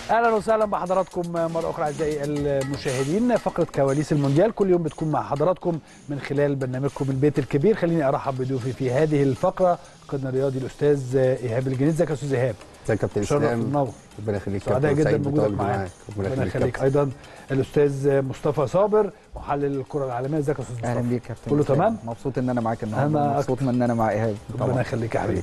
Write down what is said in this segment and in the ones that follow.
اهلا وسهلا بحضراتكم مره اخرى اعزائي المشاهدين فقره كواليس المونديال كل يوم بتكون مع حضراتكم من خلال برنامجكم البيت الكبير خليني ارحب بضيوفي في هذه الفقره قدنا الرياضي الاستاذ ايهاب الجنيد ازيك يا استاذ ايهاب ازيك يا كابتن شرف اسلام منور ربنا يخليك يا سعداء كابتن جدا سعيد بوجودك بتواجد معانا معاك ربنا ربنا يخليك يخليك ايضا الاستاذ مصطفى صابر محلل الكره العالميه ازيك يا استاذ مصطفى اهلا بيك يا كابتن كله إسلام. تمام؟ مبسوط ان انا معاك أنا النهارده مبسوط أكتر. من ان انا مع ايهاب ربنا طبعا يخليك يا حبيبي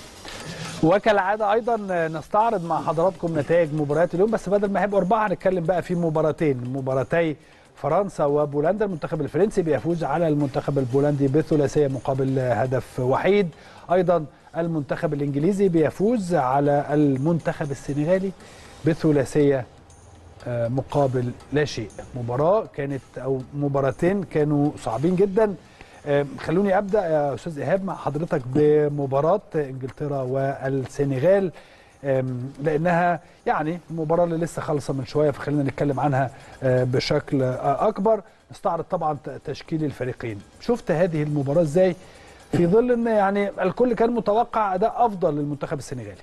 وكالعاده ايضا نستعرض مع حضراتكم نتائج مباريات اليوم بس بدل ما هيبقوا اربعه هنتكلم بقى في مباراتين مباراتي فرنسا وبولندا المنتخب الفرنسي بيفوز على المنتخب البولندي بثلاثيه مقابل هدف وحيد ايضا المنتخب الانجليزي بيفوز على المنتخب السنغالي بثلاثيه آه، مقابل لا شيء مباراة كانت أو مباراتين كانوا صعبين جدا آه، خلوني أبدأ يا أستاذ إيهاب مع حضرتك بمباراة إنجلترا والسنغال آم، لأنها يعني المباراة اللي لسه خالصة من شوية فخلينا نتكلم عنها آه، بشكل آه، أكبر نستعرض طبعا ت- تشكيل الفريقين شفت هذه المباراة إزاي في ظل أن يعني الكل كان متوقع أداء أفضل للمنتخب السنغالي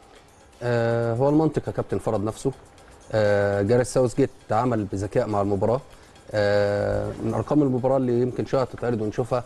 آه هو المنطق يا كابتن فرض نفسه آه جاريث ساوث جيت تعامل بذكاء مع المباراه آه من ارقام المباراه اللي يمكن شويه تتعرض ونشوفها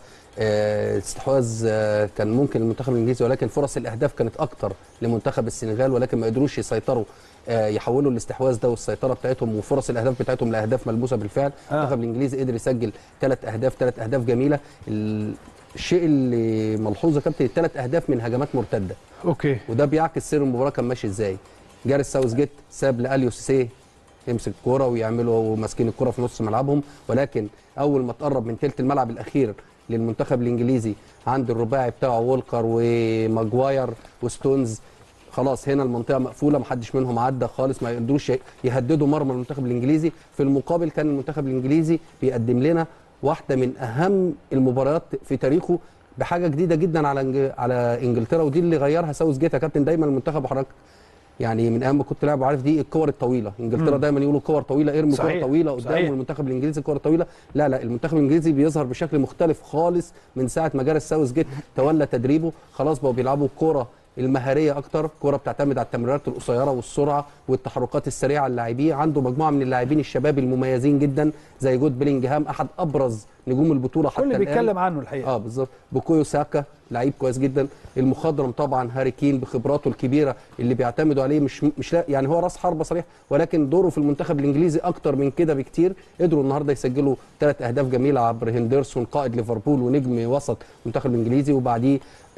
آه استحواذ آه كان ممكن المنتخب الانجليزي ولكن فرص الاهداف كانت اكتر لمنتخب السنغال ولكن ما قدروش يسيطروا آه يحولوا الاستحواذ ده والسيطره بتاعتهم وفرص الاهداف بتاعتهم لاهداف ملموسه بالفعل آه. المنتخب الانجليزي قدر يسجل ثلاث اهداف ثلاث اهداف جميله ال- الشيء اللي ملحوظ يا كابتن الثلاث اهداف من هجمات مرتده أوكي وده بيعكس سير المباراه كان ماشي ازاي جاريث ساوث جيت ساب لاليو سيسي يمسك الكوره ويعملوا ماسكين الكوره في نص ملعبهم ولكن اول ما تقرب من ثلث الملعب الاخير للمنتخب الانجليزي عند الرباعي بتاعه وولكر وماجواير وستونز خلاص هنا المنطقه مقفوله محدش منهم عدى خالص ما يقدروش يهددوا مرمى المنتخب الانجليزي في المقابل كان المنتخب الانجليزي بيقدم لنا واحده من اهم المباريات في تاريخه بحاجه جديده جدا على إنج- على انجلترا ودي اللي غيرها ساوث جيت يا كابتن دايما المنتخب وحضرتك يعني من ايام ما كنت لاعب وعارف دي الكور الطويله انجلترا مم. دايما يقولوا كور طويله ارمي كور صحيح، طويله قدام صحيح. والمنتخب الانجليزي كور طويله لا لا المنتخب الانجليزي بيظهر بشكل مختلف خالص من ساعه ما جاريث ساوث جيت تولى تدريبه خلاص بقوا بيلعبوا الكوره المهاريه اكتر كوره بتعتمد على التمريرات القصيره والسرعه والتحركات السريعه اللاعبين عنده مجموعه من اللاعبين الشباب المميزين جدا زي جود بيلينجهام احد ابرز نجوم البطوله حتى كل الان بيتكلم عنه الحقيقة اه بالظبط بوكويو ساكا لعيب كويس جدا المخضرم طبعا هاري كين بخبراته الكبيره اللي بيعتمدوا عليه مش مش لا يعني هو راس حربه صريح ولكن دوره في المنتخب الانجليزي اكتر من كده بكتير قدروا النهارده يسجلوا ثلاث اهداف جميله عبر هندرسون قائد ليفربول ونجم وسط المنتخب الانجليزي وبعديه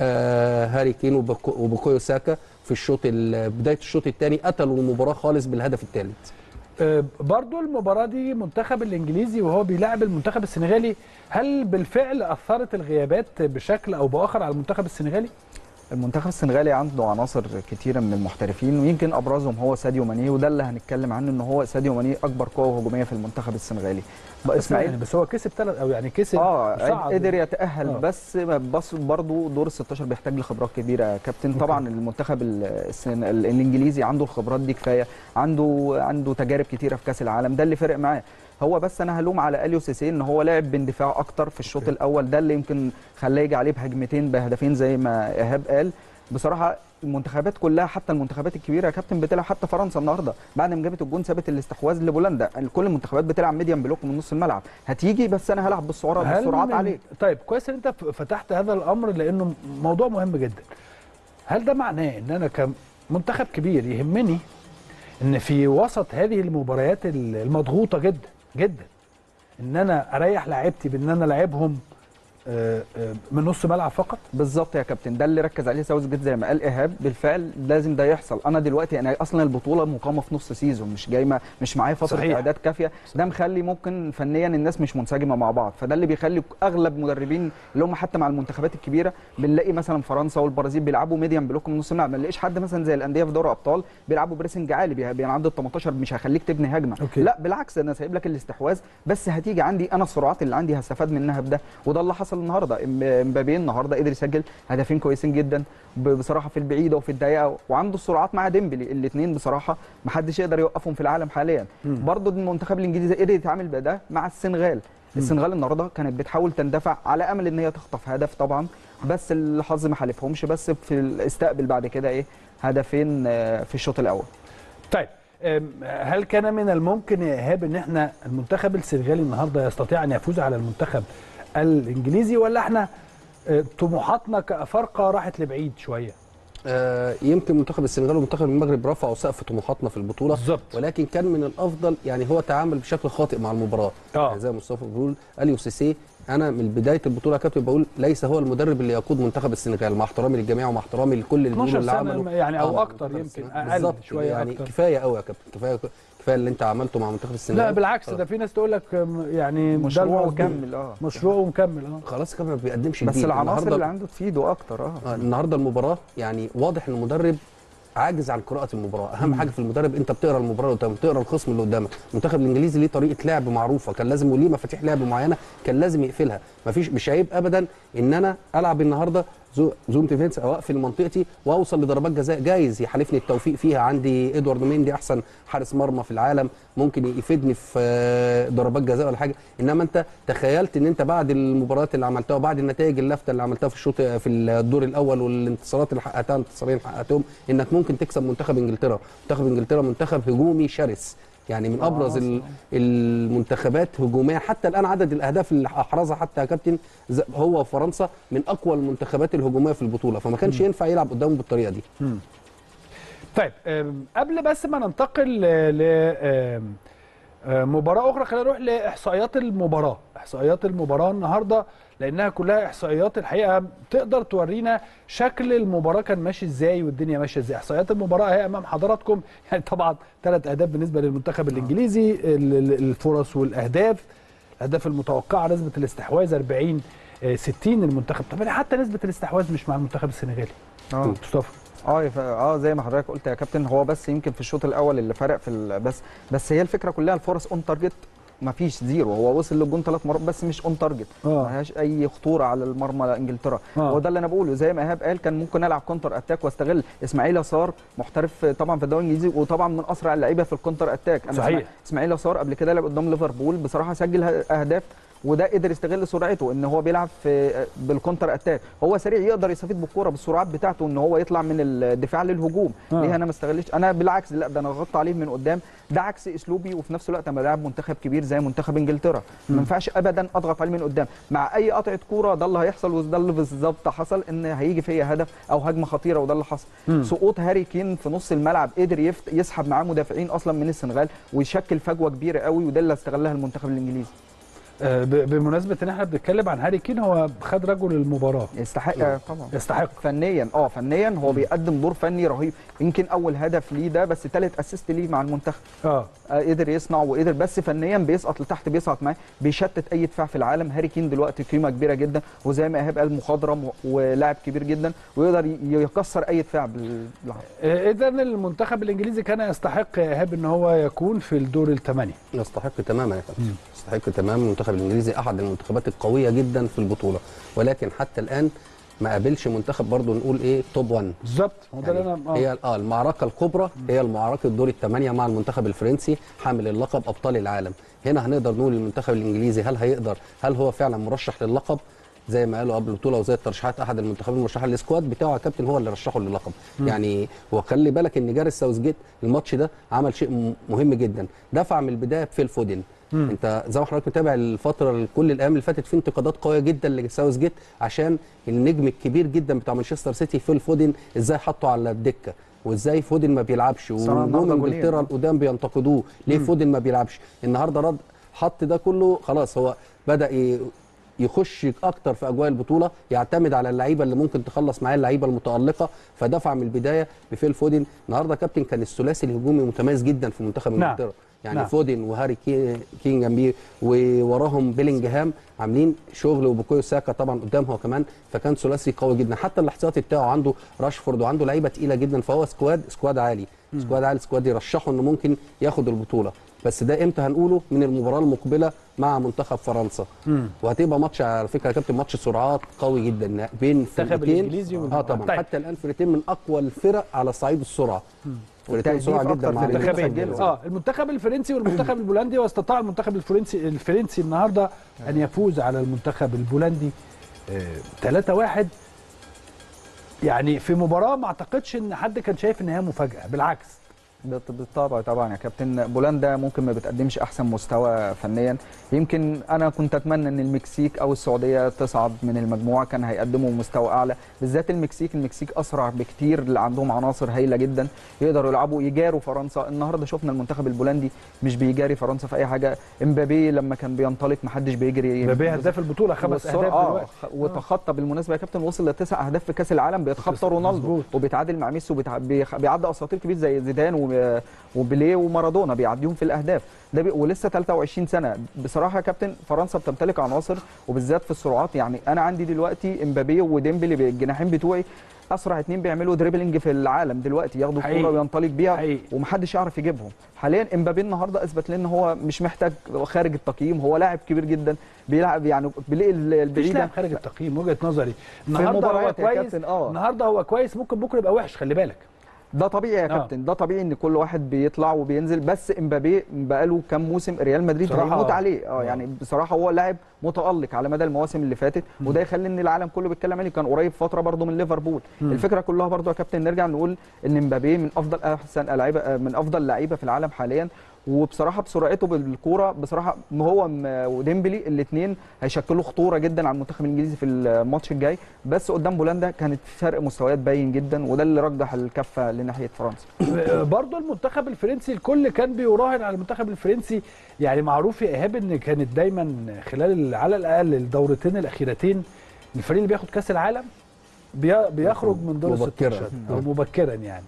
آه هاري كين وبوكو- وبوكويو ساكا في الشوط ال- بدايه الشوط الثاني قتلوا المباراه خالص بالهدف الثالث آه، برضو المباراة دي منتخب الإنجليزي وهو بيلاعب المنتخب السنغالي هل بالفعل أثرت الغيابات بشكل أو بآخر على المنتخب السنغالي؟ المنتخب السنغالي عنده عناصر كتيره من المحترفين ويمكن ابرزهم هو ساديو ماني وده اللي هنتكلم عنه ان هو ساديو ماني اكبر قوه هجوميه في المنتخب السنغالي بقى بس يعني اسماعيل بس هو كسب ثلاث أو يعني كسب اه صعد. قدر يتاهل آه. آه. بس بس برضه دور ال 16 بيحتاج لخبرات كبيره يا كابتن طبعا المنتخب ال- السن... ال- الانجليزي عنده الخبرات دي كفايه عنده عنده تجارب كتيره في كاس العالم ده اللي فرق معاه هو بس انا هلوم على اليو سيسي ان هو لعب باندفاع اكتر في الشوط أوكي. الاول ده اللي يمكن خلاه يجي عليه بهجمتين بهدفين زي ما ايهاب قال بصراحه المنتخبات كلها حتى المنتخبات الكبيره يا كابتن بتلعب حتى فرنسا النهارده بعد ما جابت الجون سابت الاستحواذ لبولندا كل المنتخبات بتلعب ميديم بلوك من نص الملعب هتيجي بس انا هلعب بالسرعه هل بالسرعات من- عليك طيب كويس ان انت ف- فتحت هذا الامر لانه موضوع مهم جدا هل ده معناه ان انا كمنتخب كبير يهمني ان في وسط هذه المباريات المضغوطه جدا جدا ان انا اريح لاعيبتي بان انا لاعبهم آه، آه، من نص ملعب فقط بالظبط يا كابتن ده اللي ركز عليه ساوث جيت زي ما قال ايهاب بالفعل لازم ده يحصل انا دلوقتي انا اصلا البطوله مقامه في نص سيزون مش جاي ما مش معايا فتره صحيح. اعداد كافيه ده مخلي ممكن فنيا الناس مش منسجمه مع بعض فده اللي بيخلي اغلب مدربين اللي هم حتى مع المنتخبات الكبيره بنلاقي مثلا فرنسا والبرازيل بيلعبوا ميديم بلوك من نص الملعب ما نلاقيش حد مثلا زي الانديه في دوري ابطال بيلعبوا بريسنج عالي بي- بينعدوا ال 18 مش هيخليك تبني هجمه أوكي. لا بالعكس انا سايب لك الاستحواذ بس هتيجي عندي انا السرعات اللي عندي هستفاد منها بده وده اللي حصل النهارده إم- امبابي النهارده قدر يسجل هدفين كويسين جدا ب- بصراحه في البعيده وفي الضيقه وعنده السرعات مع ديمبلي الاثنين بصراحه ما حدش يقدر يوقفهم في العالم حاليا مم. برضه المنتخب الانجليزي قدر يتعامل بده مع السنغال السنغال النهارده كانت بتحاول تندفع على امل ان هي تخطف هدف طبعا بس الحظ ما حالفهمش بس في الاستقبل بعد كده ايه هدفين آه، في الشوط الاول طيب أم، هل كان من الممكن يا ايهاب ان احنا المنتخب السنغالي النهارده يستطيع ان يفوز على المنتخب الانجليزي ولا احنا آه، طموحاتنا كافارقه راحت لبعيد شويه آه، يمكن منتخب السنغال ومنتخب المغرب رفعوا سقف طموحاتنا في البطوله بالظبط. ولكن كان من الافضل يعني هو تعامل بشكل خاطئ مع المباراه آه. يعني زي مصطفى بيقول اليو سيسي انا من بدايه البطوله كنت بقول ليس هو المدرب اللي يقود منتخب السنغال مع احترامي للجميع ومع احترامي لكل النجوم 12 اللي سنة عملوا يعني أو مع أكتر منتخب يمكن، السنغال. أقل بالظبط شوية يعني أكتر. كفايه قوي يا كابتن كفايه كفايه اللي انت عملته مع منتخب السنغال لا بالعكس خلاص. ده في ناس تقول لك أم، يعني ده مشروع المظبوط. وكمل اه مشروع ومكمل اه خلاص كمان ما بيقدمش بس جديد. العناصر النهاردة- اللي عنده تفيده اكتر اه آه، النهارده المباراه يعني واضح ان المدرب عاجز عن قراءه المباراه اهم حاجه في المدرب انت بتقرا المباراه اللي قدامك بتقرا الخصم اللي قدامك المنتخب الانجليزي ليه طريقه لعب معروفه كان لازم وليه مفاتيح لعب معينه كان لازم يقفلها مفيش مش عيب ابدا ان انا العب النهارده زو زوم ديفينس او اقفل منطقتي واوصل لضربات جزاء جايز يحالفني التوفيق فيها عندي ادوارد ميندي احسن حارس مرمى في العالم ممكن يفيدني في آه، ضربات جزاء ولا حاجه انما انت تخيلت ان انت بعد المباريات اللي عملتها وبعد النتائج اللافته اللي عملتها في الشوط في الدور الاول والانتصارات اللي حققتها انتصارين حققتهم انك ممكن تكسب منتخب انجلترا منتخب انجلترا منتخب هجومي شرس يعني من ابرز ال- المنتخبات هجوميا حتى الان عدد الاهداف اللي احرزها حتى يا كابتن ز- هو وفرنسا من اقوى المنتخبات الهجوميه في البطوله فما كانش ينفع يلعب قدامهم بالطريقه دي طيب أم، قبل بس ما ننتقل ل أم، أم، مباراة أخرى خلينا نروح لإحصائيات المباراة إحصائيات المباراة النهاردة لأنها كلها إحصائيات الحقيقة تقدر تورينا شكل المباراة كان ماشي إزاي والدنيا ماشية إزاي إحصائيات المباراة هي أمام حضراتكم يعني طبعا ثلاث أهداف بالنسبة للمنتخب الإنجليزي ال- ال- الفرص والأهداف الأهداف المتوقعة نسبة الاستحواذ 40 آه، 60 المنتخب طب حتى نسبة الاستحواذ مش مع المنتخب السنغالي اه مصطفى اه ف- اه زي ما حضرتك قلت يا كابتن هو بس يمكن في الشوط الاول اللي فرق في ال- بس بس هي الفكره كلها الفرص اون تارجت ما فيش زيرو هو وصل للجون ثلاث مرات بس مش اون تارجت آه. ما لهاش اي خطوره على المرمى انجلترا آه. هو ده اللي انا بقوله زي ما ايهاب قال كان ممكن العب كونتر اتاك واستغل اسماعيل يسار محترف طبعا في الدوري الانجليزي وطبعا من اسرع اللعيبه في الكونتر اتاك انا صحيح. اسمع- اسماعيل يسار قبل كده لعب قدام ليفربول بصراحه سجل ه- اهداف وده قدر يستغل سرعته ان هو بيلعب في بالكونتر اتاك هو سريع يقدر يستفيد بالكوره بالسرعات بتاعته ان هو يطلع من الدفاع للهجوم آه. ليه انا ما استغلتش انا بالعكس لا ده انا غطى عليه من قدام ده عكس اسلوبي وفي نفس الوقت انا بلاعب منتخب كبير زي منتخب انجلترا ما ينفعش ابدا اضغط عليه من قدام مع اي قطعه كوره ده اللي هيحصل وده اللي بالظبط حصل ان هيجي فيا هدف او هجمه خطيره وده اللي حصل مم. سقوط هاري كين في نص الملعب قدر يفت... يسحب معاه مدافعين اصلا من السنغال ويشكل فجوه كبيره قوي وده اللي استغلها المنتخب الانجليزي آه، ب- بمناسبه ان احنا بنتكلم عن هاري كين هو خد رجل المباراه يستحق آه، طبعا يستحق فنيا اه فنيا هو بيقدم دور فني رهيب يمكن اول هدف ليه ده بس ثالث اسيست ليه مع المنتخب اه آه، قدر يصنع وقدر بس فنيا بيسقط لتحت بيسقط معاه بيشتت اي دفاع في العالم هاري كين دلوقتي قيمه كبيره جدا وزي ما ايهاب قال مخضرم و- ولاعب كبير جدا ويقدر ي- يكسر اي دفاع بال- بالعرض. اذا المنتخب الانجليزي كان يستحق يا ايهاب ان هو يكون في الدور الثمانيه يستحق تماما يا كابتن يستحق تماما المنتخب الانجليزي احد المنتخبات القويه جدا في البطوله ولكن حتى الان ما قابلش منتخب برضه نقول ايه توب 1 بالظبط هو ده يعني اللي انا هي اه المعركه الكبرى هي المعركه الدور الثمانيه مع المنتخب الفرنسي حامل اللقب ابطال العالم هنا هنقدر نقول المنتخب الانجليزي هل هيقدر هل هو فعلا مرشح للقب زي ما قالوا قبل البطوله وزي الترشيحات احد المنتخبين المرشحين السكواد بتاعه يا كابتن هو اللي رشحه للقب يعني وخلي بالك ان جاريس ساوثجيت الماتش ده عمل شيء م- مهم جدا دفع من البدايه بفيل فودن انت زي ما حضرتك متابع الفتره كل الايام اللي فاتت في انتقادات قويه جدا لساوث جيت عشان النجم الكبير جدا بتاع مانشستر سيتي فيل فودن ازاي حطه على الدكه وازاي فودن ما بيلعبش صراحة ونجوم النهاردة جولين. انجلترا القدام بينتقدوه ليه فودن ما بيلعبش النهارده رد حط ده كله خلاص هو بدا ي- يخش اكتر في اجواء البطوله يعتمد على اللعيبه اللي ممكن تخلص معاه اللعيبه المتالقه فدفع من البدايه بفيل فودن النهارده كابتن كان الثلاثي الهجومي متميز جدا في منتخب نعم. انجلترا يعني نعم. فودن وهاري كي- كين جنبيه ووراهم بيلينجهام عاملين شغل وبوكويو ساكا طبعا قدام هو كمان فكان ثلاثي قوي جدا حتى الاحتياطي بتاعه عنده راشفورد وعنده لعيبه تقيله جدا فهو سكواد سكواد عالي سكواد عالي سكواد يرشحه انه ممكن ياخد البطوله بس ده امتى هنقوله من المباراه المقبله مع منتخب فرنسا وهتبقى ماتش على فكره يا كابتن ماتش سرعات قوي جدا بين المنتخب فرقتين الإنجليزي وال- اه طبعا طيب. حتى الان فرقتين من اقوى الفرق على صعيد السرعه فرقتين والتهديف سرعه جدا أكتر مع فرقتين الإنجليز. المنتخبين سجلوا. اه المنتخب الفرنسي والمنتخب البولندي واستطاع المنتخب الفرنسي الفرنسي النهارده ان يفوز على المنتخب البولندي 3 1 يعني في مباراه ما اعتقدش ان حد كان شايف ان هي مفاجاه بالعكس بالط- بالطبع طبعا يا كابتن بولندا ممكن ما بتقدمش احسن مستوى فنيا يمكن انا كنت اتمنى ان المكسيك او السعوديه تصعد من المجموعه كان هيقدموا مستوى اعلى بالذات المكسيك المكسيك اسرع بكتير اللي عندهم عناصر هايله جدا يقدروا يلعبوا يجاروا فرنسا النهارده شفنا المنتخب البولندي مش بيجاري فرنسا في اي حاجه امبابي لما كان بينطلق محدش بيجري مبابي هداف البطوله خمس والسرعة- اهداف اه دلوقتي خ- وتخطى بالمناسبه يا كابتن وصل لتسع اهداف في كاس العالم بيتخطى رونالدو مظبوط. وبيتعادل مع ميسي وبيعدي اساطير كبير زي زيدان و- وبيليه ومارادونا بيعديهم في الاهداف ده بي... ولسه 23 سنه بصراحه يا كابتن فرنسا بتمتلك عناصر وبالذات في السرعات يعني انا عندي دلوقتي امبابي وديمبلي بالجناحين بتوعي اسرع اتنين بيعملوا دريبلينج في العالم دلوقتي ياخدوا حقيقي. الكوره وينطلق بيها حقيقي. ومحدش يعرف يجيبهم حاليا امبابي النهارده اثبت لنا ان هو مش محتاج خارج التقييم هو لاعب كبير جدا بيلعب يعني بيلاقي ال- مفيش البعيده لاعب خارج التقييم وجهه نظري النهارده هو مباريات يا كويس كابتن، آه. النهارده هو كويس ممكن بكره يبقى وحش خلي بالك ده طبيعي يا آه. كابتن ده طبيعي ان كل واحد بيطلع وبينزل بس امبابي بقاله كام موسم ريال مدريد بصراحة هيموت آه. عليه اه يعني بصراحه هو لاعب متالق على مدى المواسم اللي فاتت وده يخلي ان العالم كله بيتكلم عليه كان قريب فتره برده من ليفربول الفكره كلها برده يا كابتن نرجع نقول ان امبابي من افضل احسن لعيبه من افضل لعيبه في العالم حاليا وبصراحه بسرعته بالكوره بصراحه هو م- وديمبلي الاثنين هيشكلوا خطوره جدا على المنتخب الانجليزي في الماتش الجاي بس قدام بولندا كانت فرق مستويات باين جدا وده اللي رجح الكفه لناحيه فرنسا برضه المنتخب الفرنسي الكل كان بيراهن على المنتخب الفرنسي يعني معروف يا ايهاب ان كانت دايما خلال ال- على الاقل الدورتين الاخيرتين الفريق اللي بياخد كاس العالم بي- بيخرج من دور ال مبكراً. 16 او مبكرا يعني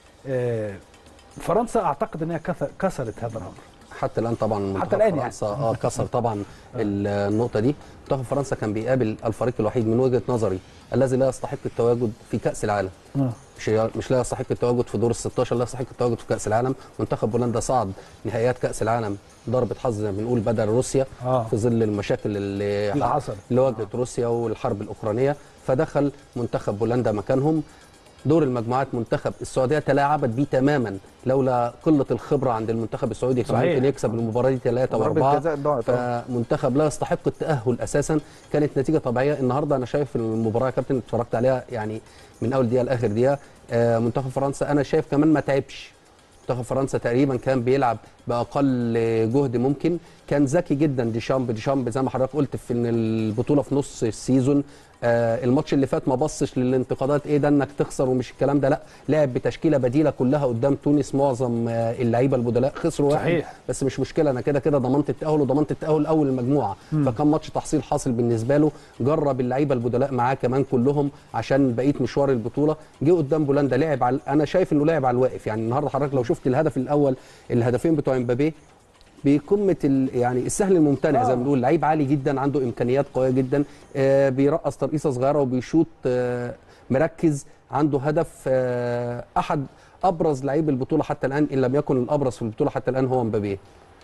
آه، فرنسا اعتقد ان هي كث- كسرت هذا الامر حتى الان طبعا منتخب حتى الآن يعني. فرنسا اه كسر طبعا النقطه دي منتخب فرنسا كان بيقابل الفريق الوحيد من وجهه نظري الذي لا يستحق التواجد في كاس العالم مش مش لا يستحق التواجد في دور ال 16 لا يستحق التواجد في كاس العالم منتخب بولندا صعد نهائيات كاس العالم ضربه حظ زي ما بنقول بدل روسيا آه. في ظل المشاكل اللي اللي حصلت. اللي واجهت روسيا والحرب الاوكرانيه فدخل منتخب بولندا مكانهم دور المجموعات منتخب السعوديه تلاعبت بيه تماما لولا قله الخبره عند المنتخب السعودي كان صحيح. ممكن يكسب المباراه دي ثلاثه ضربة واربعه جزاء ضاعت، آه. فمنتخب لا يستحق التاهل اساسا كانت نتيجه طبيعيه النهارده انا شايف المباراه يا كابتن اتفرجت عليها يعني من اول دقيقه لاخر دقيقه آه، منتخب فرنسا انا شايف كمان ما تعبش منتخب فرنسا تقريبا كان بيلعب باقل جهد ممكن كان ذكي جدا ديشامب ديشامب زي ما حضرتك قلت في ان البطوله في نص السيزون آه الماتش اللي فات ما بصش للانتقادات ايه ده انك تخسر ومش الكلام ده لا لعب بتشكيله بديله كلها قدام تونس معظم آه اللعيبه البدلاء خسروا واحد صحيح. بس مش مشكله انا كده كده ضمنت التاهل وضمنت التاهل اول المجموعه فكان ماتش تحصيل حاصل بالنسبه له جرب اللعيبه البدلاء معاه كمان كلهم عشان بقيه مشوار البطوله جه قدام بولندا لعب على انا شايف انه لعب على الواقف يعني النهارده حضرتك لو شفت الهدف الاول الهدفين بتوع امبابي بقمه ال- يعني السهل الممتنع زي ما بنقول لعيب عالي جدا عنده امكانيات قويه جدا آه بيرقص ترقيصه صغيره وبيشوط آه مركز عنده هدف آه احد ابرز لعيب البطوله حتى الان ان لم يكن الابرز في البطوله حتى الان هو مبابي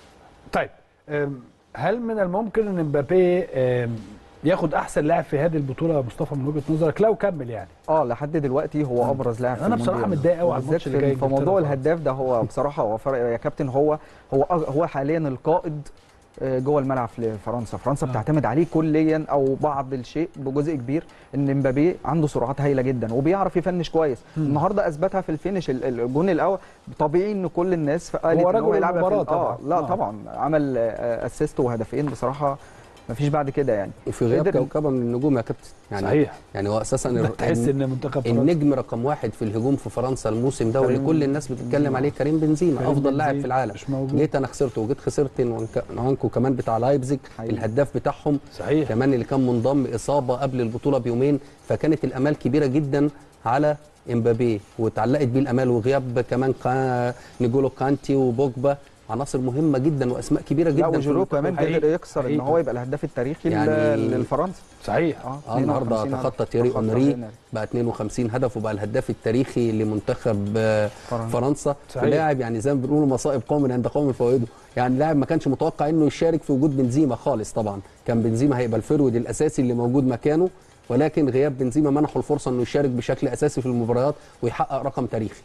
طيب أم، هل من الممكن ان مبابي أم، ياخد احسن لاعب في هذه البطوله يا مصطفى من وجهه نظرك لو كمل يعني اه لحد دلوقتي هو ابرز لاعب في أنا بصراحة المونديال. متضايق أوي على وبالذات الماتش اللي في- جاي في إنجلترا موضوع وفرنسا. الهداف ده هو بصراحه هو فرق يا كابتن هو هو هو حاليا القائد آه، جوه الملعب لفرنسا فرنسا آه. بتعتمد عليه كليا او بعض الشيء بجزء كبير ان مبابي عنده سرعات هايله جدا وبيعرف يفنش كويس النهارده اثبتها في الفينش ال- ال- الجون الاول طبيعي ان كل الناس قالت هو إن رجل يلعبها في المباراة ال- اه طبعاً. لا آه. طبعا عمل آه، اسيست وهدفين بصراحه مفيش بعد كده يعني وفي غياب قدر- كوكبه من النجوم يا كابتن يعني صحيح. يعني هو اساسا ال- تحس ان منتخب فرنسا النجم رقم واحد في الهجوم في فرنسا الموسم ده واللي كريم كل الناس بتتكلم عليه كريم بنزيما كريم افضل لاعب بنزيما في العالم مش موجود. جيت انا خسرته وجيت خسرت نوانك- نوانكو كمان بتاع لايبزيج حقيقي. الهداف بتاعهم صحيح. كمان اللي كان منضم اصابه قبل البطوله بيومين فكانت الامال كبيره جدا على امبابي واتعلقت بيه الامال وغياب كمان كا- نيجولو كانتي وبوجبا عناصر مهمه جدا واسماء كبيره لا جدا في وجيرو المنتخب. كمان حقيقي. قدر يكسر ان حقيقي. هو يبقى الهداف التاريخي يعني- يعني للفرنسا صحيح اه اه النهارده 52 تخطى هدف. تيري تخطى اونري هنري. بقى 52 هدف وبقى الهداف التاريخي لمنتخب آه، فرنسا. فرنسا صحيح. ولاعب يعني زي ما بنقول مصائب قوم عند قوم فوائده يعني لاعب ما كانش متوقع انه يشارك في وجود بنزيما خالص طبعا كان بنزيما هيبقى الفرود الاساسي اللي موجود مكانه ولكن غياب بنزيما منحه الفرصه انه يشارك بشكل اساسي في المباريات ويحقق رقم تاريخي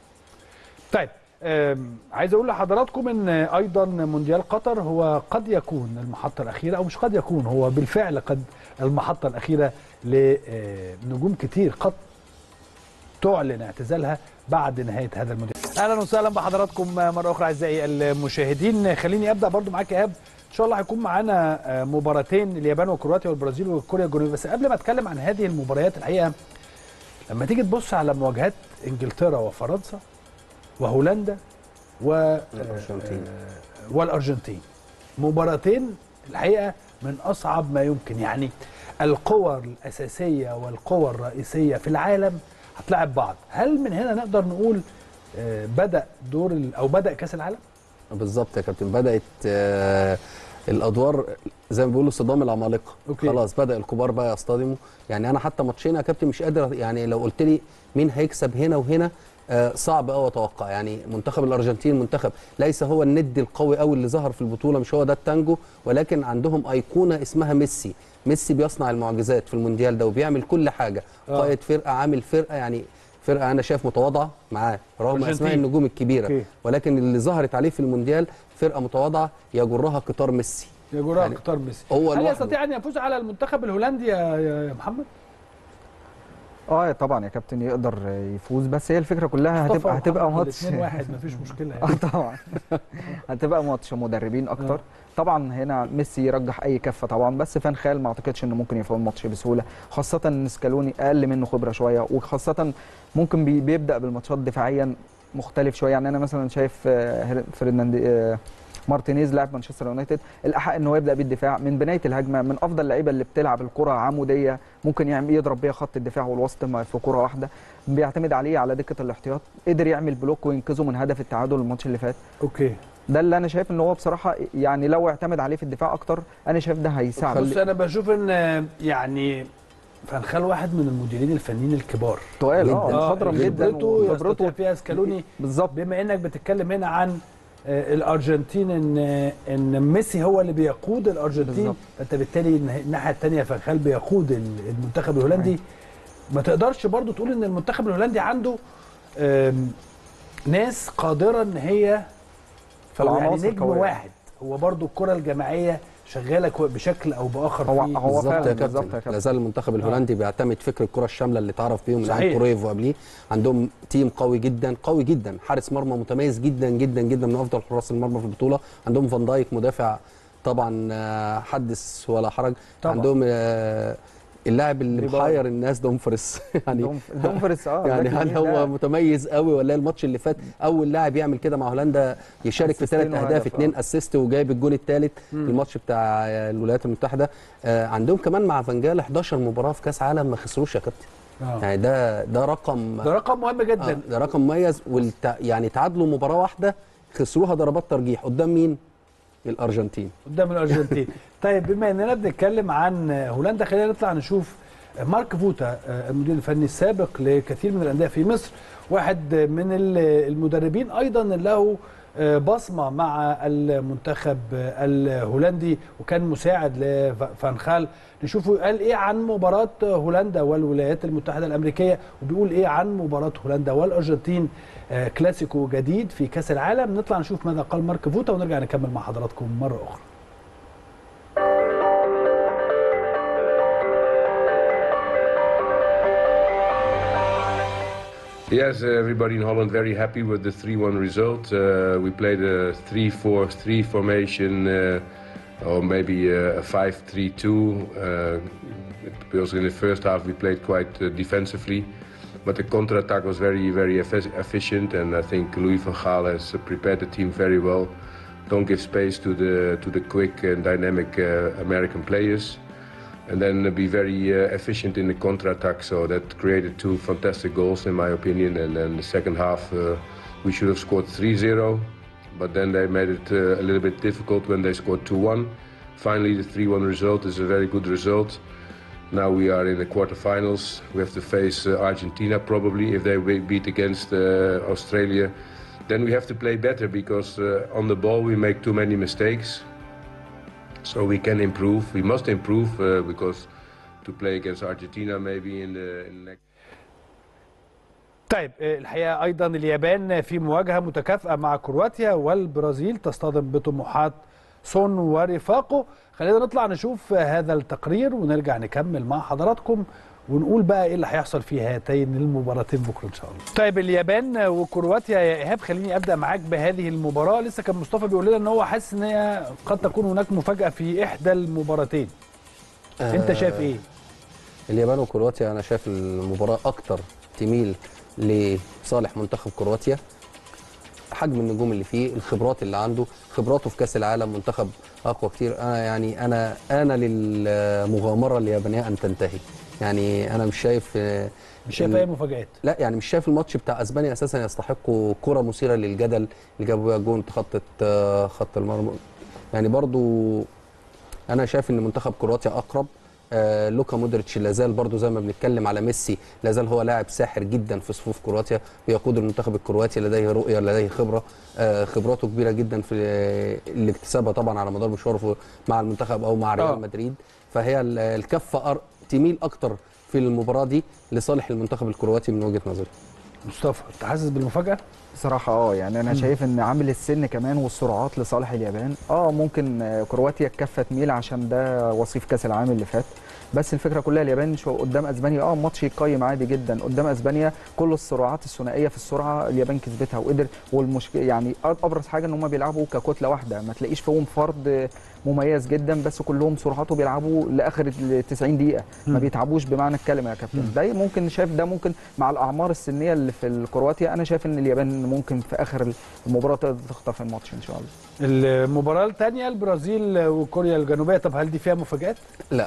طيب أم، عايز اقول لحضراتكم ان ايضا مونديال قطر هو قد يكون المحطه الاخيره او مش قد يكون هو بالفعل قد المحطه الاخيره لنجوم كتير قد تعلن اعتزالها بعد نهايه هذا المونديال اهلا وسهلا بحضراتكم مره اخرى اعزائي المشاهدين خليني ابدا برضو معاك يا ايهاب ان شاء الله هيكون معانا مباراتين اليابان وكرواتيا والبرازيل وكوريا الجنوبيه بس قبل ما اتكلم عن هذه المباريات الحقيقه لما تيجي تبص على مواجهات انجلترا وفرنسا وهولندا و الأرجنتين. والارجنتين مباراتين الحقيقه من اصعب ما يمكن يعني القوى الاساسيه والقوى الرئيسيه في العالم هتلاعب بعض هل من هنا نقدر نقول آه، بدا دور ال- او بدا كاس العالم بالظبط يا كابتن بدات آه، الادوار زي ما بيقولوا صدام العمالقه أوكي. خلاص بدا الكبار بقى يصطدموا يعني انا حتى ماتشين يا كابتن مش قادر يعني لو قلت لي مين هيكسب هنا وهنا آه، صعب قوي اتوقع يعني منتخب الارجنتين منتخب ليس هو الند القوي قوي اللي ظهر في البطوله مش هو ده التانجو ولكن عندهم ايقونه اسمها ميسي ميسي بيصنع المعجزات في المونديال ده وبيعمل كل حاجه آه. قائد فرقه عامل فرقه يعني فرقه انا شايف متواضعه معاه رغم أرجنتين. اسماء النجوم الكبيره أوكي. ولكن اللي ظهرت عليه في المونديال فرقه متواضعه يجرها قطار ميسي يا جراح يعني اختار ميسي هو هل لوحده. يستطيع ان يفوز على المنتخب الهولندي يا يا يا محمد اه طبعا يا كابتن يقدر يفوز بس هي الفكره كلها مصطفى هتبقى هتبقى ومحمد ماتش الاثنين واحد مفيش مشكله اه يعني. طبعا هتبقى ماتش مدربين اكتر آه. طبعا هنا ميسي يرجح اي كفه طبعا بس فان خال ما اعتقدش انه ممكن يفوز الماتش بسهوله خاصه ان سكالوني اقل منه خبره شويه وخاصه ممكن بي- بيبدا بالماتشات دفاعيا مختلف شويه يعني انا مثلا شايف آه، هر- فرناند آه، مارتينيز لاعب مانشستر يونايتد الاحق ان هو يبدا بالدفاع من بدايه الهجمه من افضل اللعيبه اللي بتلعب الكره عموديه ممكن يعمل يضرب بيها خط الدفاع والوسط م- في كره واحده بيعتمد عليه على دكه الاحتياط قدر يعمل بلوك وينقذه من هدف التعادل الماتش اللي فات اوكي ده اللي انا شايف ان هو بصراحه يعني لو اعتمد عليه في الدفاع اكتر انا شايف ده هيساعده بص انا بشوف ان يعني فانخال واحد من المديرين الفنيين الكبار تقال جداً. اه مخضرم جدا خبرته وخبرته يستطيع فيها سكالوني بالظبط بما انك بتتكلم هنا عن آه، الارجنتين ان ان ميسي هو اللي بيقود الارجنتين بالظبط. فانت بالتالي النه- الناحيه الثانيه فانخال بيقود ال- المنتخب الهولندي ما تقدرش برضو تقول ان المنتخب الهولندي عنده آم، ناس قادره ان هي في أو يعني العناصر نجم قوية. واحد هو برضو الكره الجماعيه شغاله كو- بشكل او باخر هو- في هو بالظبط فعلاً يا بالظبط يا كابتن كابتن. لا زال المنتخب الهولندي بيعتمد فكر الكره الشامله اللي اتعرف بيهم من صحيح. ايام كرويف وقبليه عندهم تيم قوي جدا قوي جدا حارس مرمى متميز جدا جدا جدا من افضل حراس المرمى في البطوله عندهم فان دايك مدافع طبعا آه، حدث ولا حرج طبعاً. عندهم آه، اللاعب اللي ديبالا. محير الناس دومفريس يعني دومف- دومفريس اه يعني باك هل يمين هو ده متميز قوي ولا الماتش اللي فات اول لاعب يعمل كده مع هولندا يشارك في أسيستين ثلاث اهداف وهدف، اثنين آه. اسيست وجايب الجون الثالث في الماتش بتاع الولايات المتحده آه، عندهم كمان مع فانجال 11 مباراه في كاس عالم ما خسروش يا كابتن آه. يعني ده ده رقم ده رقم مهم آه، جدا ده رقم مميز والت... يعني تعادلوا مباراه واحده خسروها ضربات ترجيح قدام مين؟ الارجنتين قدام الارجنتين طيب بما اننا بنتكلم عن هولندا خلينا نطلع نشوف مارك فوتا المدير الفني السابق لكثير من الانديه في مصر واحد من المدربين ايضا له بصمه مع المنتخب الهولندي وكان مساعد لفانخال نشوفه قال ايه عن مباراه هولندا والولايات المتحده الامريكيه وبيقول ايه عن مباراه هولندا والارجنتين آه، كلاسيكو جديد في كاس العالم نطلع نشوف ماذا قال مارك فوتا ونرجع نكمل مع حضراتكم مره اخرى Yes, everybody in Holland very happy with the 3-1 result. Uh, we played a 3-4-3 formation, uh, or maybe uh, a 5-3-2. Uh, because in the first half we played quite uh, defensively, but the counter-attack was very, very effic- efficient, and I think Louis van Gaal has uh, prepared the team very well. Don't give space to the to the quick and dynamic uh, American players and then be very uh, efficient in the counter-attack. So that created two fantastic goals, in my opinion. And then the second half, uh, we should have scored 3-0, but then they made it uh, a little bit difficult when they scored 2-1. Finally, the 3-1 result is a very good result. Now we are in the quarterfinals. We have to face uh, Argentina probably if they be- beat against uh, Australia. Then we have to play better because uh, on the ball we make too many mistakes. So we can improve. We must improve uh, because to play against Argentina maybe in the, in the next. طيب آه، الحقيقه ايضا اليابان في مواجهه متكافئه مع كرواتيا والبرازيل تصطدم بطموحات سون ورفاقه خلينا نطلع نشوف آه، هذا التقرير ونرجع نكمل مع حضراتكم ونقول بقى ايه اللي هيحصل في هاتين المباراتين بكره ان شاء الله. طيب اليابان وكرواتيا يا ايهاب خليني ابدا معاك بهذه المباراه لسه كان مصطفى بيقول لنا ان هو حاسس ان هي قد تكون هناك مفاجاه في احدى المباراتين. انت شايف ايه؟ اليابان وكرواتيا انا شايف المباراه اكتر تميل لصالح منتخب كرواتيا حجم النجوم اللي فيه الخبرات اللي عنده خبراته في كاس العالم منتخب اقوى كتير انا يعني انا انا للمغامره اليابانيه ان تنتهي يعني انا مش شايف آه، مش شايف ال- اي مفاجات. لا يعني مش شايف الماتش بتاع اسبانيا اساسا يستحقوا كره مثيره للجدل اللي جابوا بيها جون تخطت آه، خط المرمى يعني برضو انا شايف ان منتخب كرواتيا اقرب آه لوكا مودريتش لازال برضو زي ما بنتكلم على ميسي لازال هو لاعب ساحر جدا في صفوف كرواتيا بيقود المنتخب الكرواتي لديه رؤيه لديه خبره آه خبراته كبيره جدا في آه، اللي اكتسبها طبعا على مدار مشواره في- مع المنتخب او مع آه. ريال مدريد فهي ال- الكفه أر- تميل اكتر في المباراه دي لصالح المنتخب الكرواتي من وجهه نظري مصطفى انت حاسس بالمفاجاه؟ بصراحة اه يعني انا شايف ان عامل السن كمان والسرعات لصالح اليابان اه ممكن آه، كرواتيا الكفة تميل عشان ده وصيف كاس العالم اللي فات بس الفكرة كلها اليابان شو قدام اسبانيا اه ماتش يقيم عادي جدا قدام اسبانيا كل السرعات الثنائية في السرعة اليابان كسبتها وقدر والمشكلة يعني ابرز حاجة ان هم بيلعبوا ككتلة واحدة ما تلاقيش فيهم فرد مميز جدا بس كلهم سرعته بيلعبوا لاخر ال 90 دقيقة ما بيتعبوش بمعنى الكلمة يا كابتن ده ممكن شايف ده ممكن مع الاعمار السنية اللي في الكرواتيا انا شايف ان اليابان ممكن في اخر المباراه تقدر تخطف الماتش ان شاء الله المباراه الثانيه البرازيل وكوريا الجنوبيه طب هل دي فيها مفاجات؟ لا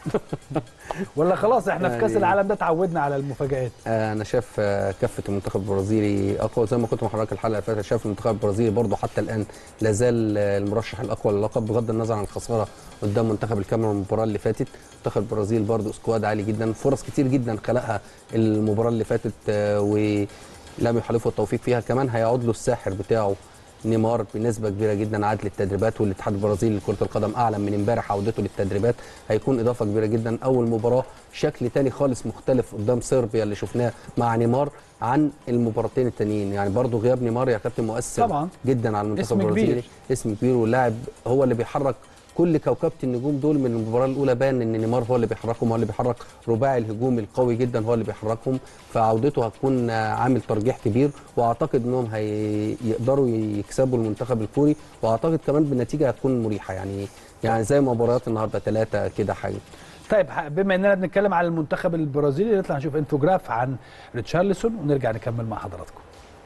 ولا خلاص احنا في كاس يعني- العالم ده اتعودنا على المفاجات؟ آه، انا شايف آه، كفه المنتخب البرازيلي اقوى زي ما كنت مع حضرتك الحلقه اللي فاتت شايف المنتخب البرازيلي برضه حتى الان لا زال آه، المرشح الاقوى للقب بغض النظر عن الخساره قدام منتخب الكاميرون المباراه اللي فاتت منتخب البرازيل برضه سكواد عالي جدا فرص كتير جدا خلقها المباراه اللي فاتت آه، ولم يحالفه التوفيق فيها كمان هيعود له الساحر بتاعه نيمار بنسبه كبيره جدا عاد للتدريبات والاتحاد البرازيلي لكره القدم اعلن من امبارح عودته للتدريبات هيكون اضافه كبيره جدا اول مباراه شكل تاني خالص مختلف قدام صربيا اللي شفناه مع نيمار عن المباراتين التانيين يعني برضو غياب نيمار يا كابتن مؤثر طبعاً. جدا على المنتخب اسم كبير. البرازيلي اسم كبير واللاعب هو اللي بيحرك كل كوكبه النجوم دول من المباراه الاولى بان ان نيمار هو اللي بيحركهم هو اللي بيحرك رباعي الهجوم القوي جدا هو اللي بيحركهم فعودته هتكون آه، عامل ترجيح كبير واعتقد انهم هيقدروا يكسبوا المنتخب الكوري واعتقد كمان بالنتيجه هتكون مريحه يعني يعني زي مباريات النهارده ثلاثه كده حاجه طيب ح- بما اننا بنتكلم على المنتخب البرازيلي نطلع نشوف انفوجراف عن ريتشارلسون ونرجع نكمل مع حضراتكم.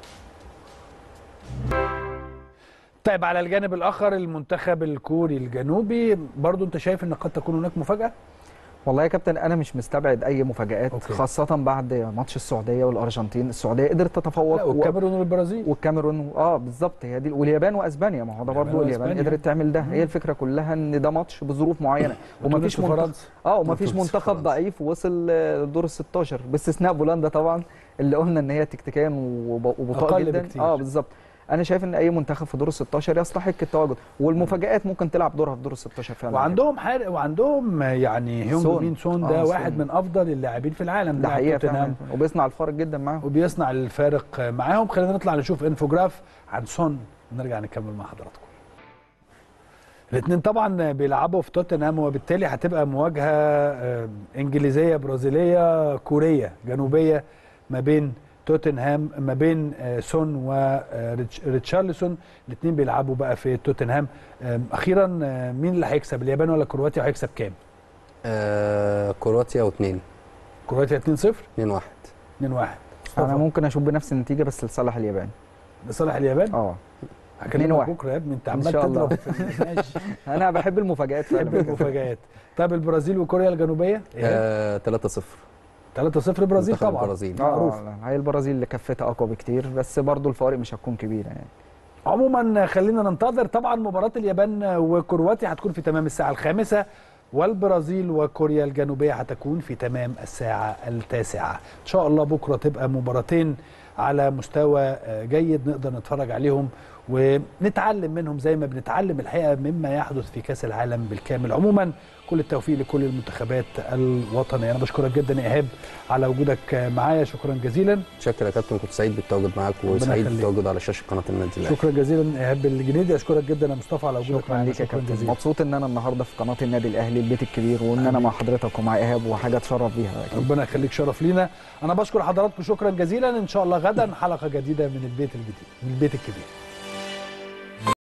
طيب على الجانب الاخر المنتخب الكوري الجنوبي برضو انت شايف ان قد تكون هناك مفاجاه؟ والله يا كابتن انا مش مستبعد اي مفاجات أوكي. خاصه بعد ماتش السعوديه والارجنتين السعوديه قدرت تتفوق لا و- والكاميرون والبرازيل والكاميرون اه بالظبط هي دي واليابان واسبانيا ما هو ده اليابان برضه اليابان وأسبانيا. قدرت تعمل ده هي الفكره كلها ان ده ماتش بظروف معينه ومفيش تونس منتخب وفرنسا. اه ومفيش تونس منتخب وفرنسا. ضعيف وصل آه، دور ال 16 باستثناء بولندا طبعا اللي قلنا ان هي تكتيكيا وب- وبطاء أقل جدا بكتير. اه بالظبط انا شايف ان اي منتخب في دور ال 16 يستحق التواجد والمفاجات ممكن تلعب دورها في دور ال 16 فعلا وعندهم حارق وعندهم يعني هيونج سون. مين سون ده آه، واحد سون. من افضل اللاعبين في العالم ده لاعب حقيقه توتنهام. فعلا وبيصنع الفارق جدا معاهم وبيصنع الفارق معاهم خلينا نطلع نشوف انفوجراف عن سون ونرجع نكمل مع حضراتكم الاثنين طبعا بيلعبوا في توتنهام وبالتالي هتبقى مواجهه آه، انجليزيه برازيليه كوريه جنوبيه ما بين توتنهام ما بين آه، سون وريتشارلسون الاثنين بيلعبوا بقى في توتنهام آه، اخيرا آه، مين اللي هيكسب اليابان ولا كرواتيا وهيكسب كام آه كرواتيا واثنين كرواتيا 2-0 2 1 2-1 انا ممكن اشوف بنفس النتيجه بس لصالح اليابان لصالح اليابان اه هكلمك 2-1. بكره يا ابني انت إن عمال شاء الله. تضرب في ماشي انا بحب المفاجات بحب فعلا المفاجآت طب البرازيل وكوريا الجنوبيه آه 3 0 3-0 برازيل منتخب طبعا البرازيل. معروف اه لا، هي البرازيل اللي كفتها اقوى بكتير بس برضو الفوارق مش هتكون كبيره يعني عموما خلينا ننتظر طبعا مباراه اليابان وكرواتيا هتكون في تمام الساعه الخامسة والبرازيل وكوريا الجنوبيه هتكون في تمام الساعه التاسعة ان شاء الله بكره تبقى مباراتين على مستوى آه، جيد نقدر نتفرج عليهم ونتعلم منهم زي ما بنتعلم الحقيقه مما يحدث في كاس العالم بالكامل عموما كل التوفيق لكل المنتخبات الوطنيه انا بشكرك جدا يا ايهاب على وجودك معايا شكرا جزيلا شكرا يا كابتن كنت سعيد بالتواجد معاك ربنا وسعيد يخليك. بالتواجد على شاشه قناه النادي الاهلي شكرا جزيلا ايهاب الجنيدي اشكرك جدا يا مصطفى على وجودك شكرا معانا ليك يا كابتن جزيلا مبسوط ان انا النهارده في قناه النادي الاهلي البيت الكبير وان انا مع حضرتك ومع ايهاب وحاجه اتشرف بيها أكيد. ربنا يخليك شرف لينا انا بشكر حضراتكم شكرا جزيلا ان شاء الله غدا حلقه جديده من البيت الجديد من البيت الكبير